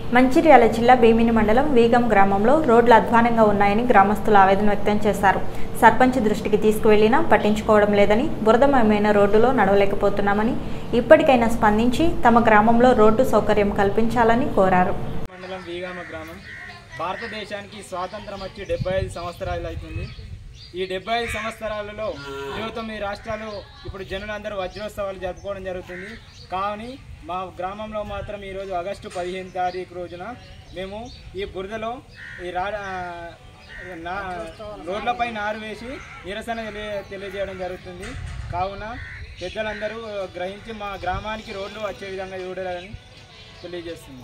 మంచిర్యాల జిల్లా భీమిని మండలం వీగం గ్రామంలో రోడ్లు అధ్వానంగా ఉన్నాయని గ్రామస్తులు ఆవేదన వ్యక్తం చేశారు సర్పంచ్ దృష్టికి తీసుకువెళ్లినా పట్టించుకోవడం లేదని బురదమయమైన రోడ్డులో నడవలేకపోతున్నామని ఇప్పటికైనా స్పందించి తమ గ్రామంలో రోడ్డు సౌకర్యం కల్పించాలని కోరారు మండలం వీగామ గ్రామం భారతదేశానికి స్వాతంత్రం వచ్చి డెబ్బై ఐదు సంవత్సరాలు అవుతుంది ఈ డెబ్బై ఐదు సంవత్సరాలలో ఇరవై తొమ్మిది రాష్ట్రాలు ఇప్పుడు జనులందరూ వజ్రోత్సవాలు జరుపుకోవడం జరుగుతుంది కానీ మా గ్రామంలో మాత్రం ఈరోజు ఆగస్టు పదిహేను తారీఖు రోజున మేము ఈ బురదలో ఈ రా ఆ, నా రోడ్లపై నారు వేసి నిరసన తెలియ తెలియజేయడం జరుగుతుంది కావున పెద్దలందరూ గ్రహించి మా గ్రామానికి రోడ్లు వచ్చే విధంగా చూడాలని తెలియజేస్తుంది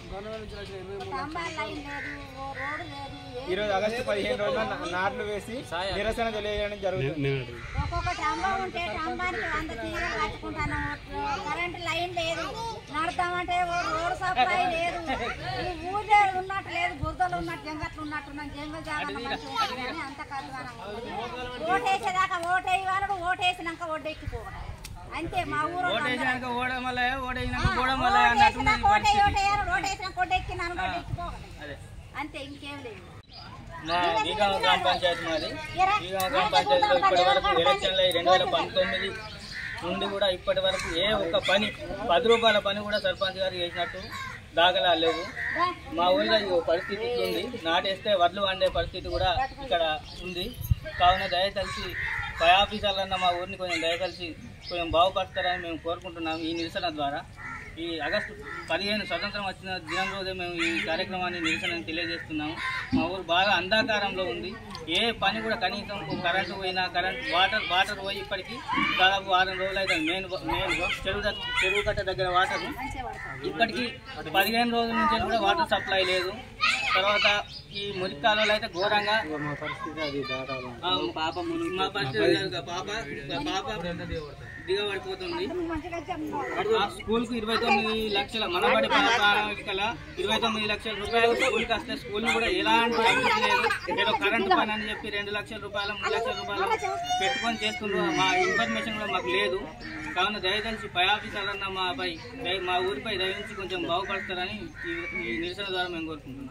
ఈరోజు ఆగస్టు పదిహేను రోజున నా- నార్లు వేసి నిరసన తెలియజేయడం జరుగుతుంది ఒక్కొక్క స్తంభం ఉంటే స్తంభానికి వంద తీగలు కట్టుకుంటాను కరెంట్ లైన్ లేదు నడతామంటే ఓ రోడ్ సప్లై లేదు ఈ ఊళ్ళో ఉన్నట్టు లేదు బురదలు ఉన్నట్టు జంగట్లు ఉన్నట్టు ఉన్నాం జంగల్ జాగా మంచిగా అంత కలువానంగా ఓటేసేదాకా ఓటేయవాడు ఓటేసినాక ఒడ్డెక్కిపోవడం అంతే మా ఊరు ఓటేసినాక ఓడం వల్ల ఓటేసినాక ఓటేసినాక పోవడం వల్ల అన్నట్టున్నది ఓటే పరిస్థితి. ఓటేయారు ఓటేసినాక ఒడ్డెక్కినాను ఒడ్డెక్కిపోవడం అదే అంతే ఇంకేం లేదు మా బీగామ గ్రామ పంచాయతీ మాది బీగామ గ్రామ పంచాయతీలో ఇప్పటి వరకు ఎలక్షన్లు రెండు వేల పంతొమ్మిది నుండి కూడా ఇప్పటి వరకు ఏ ఒక్క పని పది రూపాయల పని కూడా సర్పంచ్ గారు చేసినట్టు దాఖలా లేవు మా ఊళ్ళో ఈ పరిస్థితి ఉంది నాటేస్తే వడ్లు వండే పరిస్థితి కూడా ఇక్కడ ఉంది కావున దయతలిసి పై ఆఫీసర్లన్న మా ఊరిని కొంచెం దయతలిసి కొంచెం బాగుపడతారని మేము కోరుకుంటున్నాము ఈ నిరసన ద్వారా ఈ ఆగస్టు పదిహేను స్వతంత్రం వచ్చిన దినం రోజే మేము ఈ కార్యక్రమాన్ని నిరసన తెలియజేస్తున్నాము మా ఊరు బాగా అంధాకారంలో ఉంది ఏ పని కూడా కనీసం కరెంటు పోయినా కరెంట్ వాటర్ వాటర్ పోయి ఇప్పటికీ దాదాపు వారం రోజులు అయితే మెయిన్ మెయిన్ చెరువు దగ్గ- చెరువు కట్ట దగ్గర వాటర్ ఇప్పటికీ పదిహేను రోజుల నుంచి కూడా వాటర్ సప్లై లేదు తర్వాత ఈ మురికి కాలువలు అయితే ఘోరంగా ఆ, పాప మునిగి- మా పరిస్థితి లేదు. పాప పాప దిగబడిపోతుంది ఆ స్కూల్ కు ఇరవై తొమ్మిది లక్షల మనబడి ప్రణాళికల ఇరవై తొమ్మిది లక్షల రూపాయలు స్కూల్ కి వస్తే స్కూల్ కూడా ఎలాంటి అభివృద్ధి లేదు ఏదో కరెంట్ పని అని చెప్పి రెండు లక్షల రూపాయలు మూడు లక్షల రూపాయలు పెట్టుకొని చేస్తుండ్రు మా ఇన్ఫర్మేషన్ కూడా మాకు లేదు కావున దయచేసి పై ఆఫీసర్లన్న మా పై దయ- మా ఊరిపై దయించి కొంచెం బాగుపడతారని ఈ ఈ నిరసన ద్వారా మేము కోరుకుంటున్నాం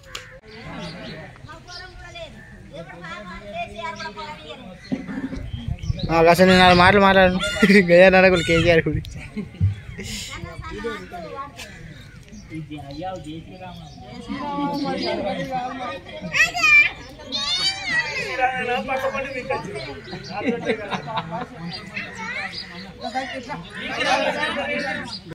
అసలు నేను నాలుగు మాటలు మాట్లాడను గజా నడకులు కేసీఆర్ గురించి